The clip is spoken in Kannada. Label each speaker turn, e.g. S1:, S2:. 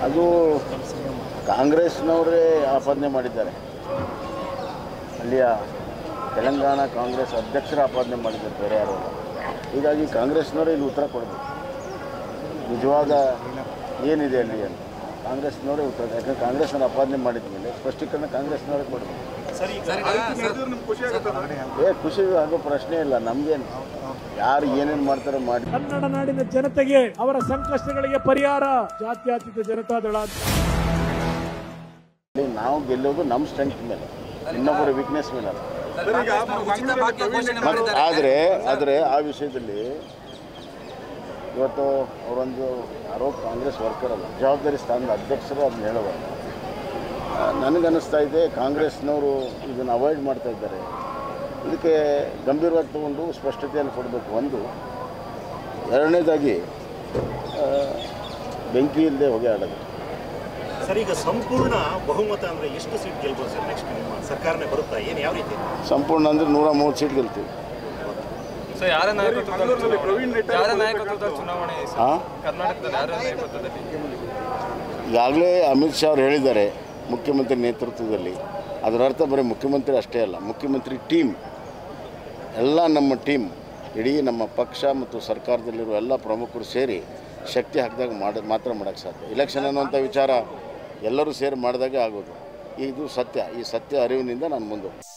S1: ಅದು ಕಾಂಗ್ರೆಸ್ನವರೇ ಆಪಾದನೆ ಮಾಡಿದ್ದಾರೆ ಅಲ್ಲಿಯ ತೆಲಂಗಾಣ ಕಾಂಗ್ರೆಸ್ ಅಧ್ಯಕ್ಷರ ಆಪಾದನೆ ಮಾಡಿದ್ದಾರೆ ಬೇರೆ ಯಾರು ಅಲ್ಲ. ಹೀಗಾಗಿ ಕಾಂಗ್ರೆಸ್ನವರೇ ಇಲ್ಲಿ ಉತ್ತರ ಕೊಡಬೇಕು ನಿಜವಾದ ಏನಿದೆ ಅಲ್ಲಿ ಅಂತ ಕಾಂಗ್ರೆಸ್ನವರೇ ಉತ್ತರ ಯಾಕಂದ್ರೆ ಕಾಂಗ್ರೆಸ್ನವ್ರು ಆಪಾದನೆ ಮಾಡಿದ ಮೇಲೆ ಸ್ಪಷ್ಟೀಕರಣ ಕಾಂಗ್ರೆಸ್ನವರೇ ಕೊಡಬೇಕು ಏ ಖುಷಿ ಆಗೋ ಪ್ರಶ್ನೆ ಇಲ್ಲ ನಮಗೇನು ಯಾರು ಏನೇನು ಮಾಡ್ತಾರೋ ಮಾಡಿ
S2: ಕನ್ನಡ ನಾಡಿನ ಜನತೆಗೆ ಅವರ ಸಂಕಷ್ಟಗಳಿಗೆ ಪರಿಹಾರ ಜಾತ್ಯತೀತ ಜನತಾದಳ ಅಂತ
S1: ಇಲ್ಲಿ ನಾವು ಗೆಲ್ಲೋದು ನಮ್ಮ ಸ್ಟ್ರೆಂತ್ ಮೇಲೆ ಇನ್ನೊಬ್ಬರ ವೀಕ್ನೆಸ್ ಮೇಲೆ ಅಲ್ಲ
S3: ಉಚಿತ ಭಾಗ್ಯ ಘೋಷಣೆ
S1: ಮತ್ತು
S3: ಮಾಡಿದ್ದಾರೆ
S1: ಆದರೆ ಆದರೆ ಆ ವಿಷಯದಲ್ಲಿ ಇವತ್ತು ಅವರೊಂದು ಆರೋಪ ಕಾಂಗ್ರೆಸ್ ವರ್ಕರ್ ಅಲ್ಲ ಜವಾಬ್ದಾರಿ ಸ್ಥಾನದ ಅಧ್ಯಕ್ಷರು ಅದನ್ನ ಹೇಳುವಾಗ ನನಗನ್ನಿಸ್ತಾ ಇದೆ ಕಾಂಗ್ರೆಸ್ನವರು ಇದನ್ನು ಅವಾಯ್ಡ್ ಮಾಡ್ತಾ ಇದ್ದಾರೆ ಇದಕ್ಕೆ ಗಂಭೀರವಾಗಿ ತಗೊಂಡು ಸ್ಪಷ್ಟತೆಯನ್ನು ಕೊಡಬೇಕು ಒಂದು ಎರಡನೇದಾಗಿ ಆ, ಬೆಂಕಿ ಇಲ್ಲದೆ ಹೊಗೆ ಆಡೋದು
S4: ಸರ್ ಈಗ ಸಂಪೂರ್ಣ ಬಹುಮತ ಅಂದ್ರೆ ಎಷ್ಟು ಸೀಟ್ ಗೆಲ್ಬೋದು ಸರ್ ನೆಕ್ಸ್ಟ್ ನಿಮ್ಮ ಸರ್ಕಾರನೇ ಬರುತ್ತಾ ಏನು ಯಾವ ರೀತಿ
S1: ಸಂಪೂರ್ಣ ಅಂದರೆ ನೂರ ಮೂವತ್ತು ಸೀಟ್ ಗೆಲ್ತೀವಿ
S5: ಸೊ ಯಾರ ನಾಯಕತ್ವದಲ್ಲಿ ಯಾರ ನಾಯಕತ್ವದಲ್ಲಿ ಚುನಾವಣೆ ಸರ್?
S1: ಹಾಂ
S5: ಕರ್ನಾಟಕದಲ್ಲಿ ಯಾರ ನಾಯಕತ್ವದಲ್ಲಿ
S1: ಈಗಾಗಲೇ ಅಮಿತ್ ಶಾ ಅವರು ಹೇಳಿದ್ದಾರೆ ಮುಖ್ಯಮಂತ್ರಿ ನೇತೃತ್ವದಲ್ಲಿ ಅದರ ಅರ್ಥ ಬರೀ ಮುಖ್ಯಮಂತ್ರಿ ಅಷ್ಟೇ ಅಲ್ಲ ಮುಖ್ಯಮಂತ್ರಿ ಟೀಮ್ ಎಲ್ಲ ನಮ್ಮ ಟೀಮ್ ಇಡೀ ನಮ್ಮ ಪಕ್ಷ ಮತ್ತು ಸರ್ಕಾರದಲ್ಲಿರುವ ಎಲ್ಲ ಪ್ರಮುಖರು ಸೇರಿ ಶಕ್ತಿ ಹಾಕಿದಾಗ ಮಾಡಿ ಮಾತ್ರ ಮಾಡೋಕ್ಕೆ ಸಾಧ್ಯ ಇಲೆಕ್ಷನ್ ಅನ್ನುವಂಥ ವಿಚಾರ ಎಲ್ಲರೂ ಸೇರಿ ಮಾಡಿದಾಗೆ ಆಗೋದು ಇದು ಸತ್ಯ ಈ ಸತ್ಯ ಅರಿವಿನಿಂದ ನಾನು ಮುಂದೆ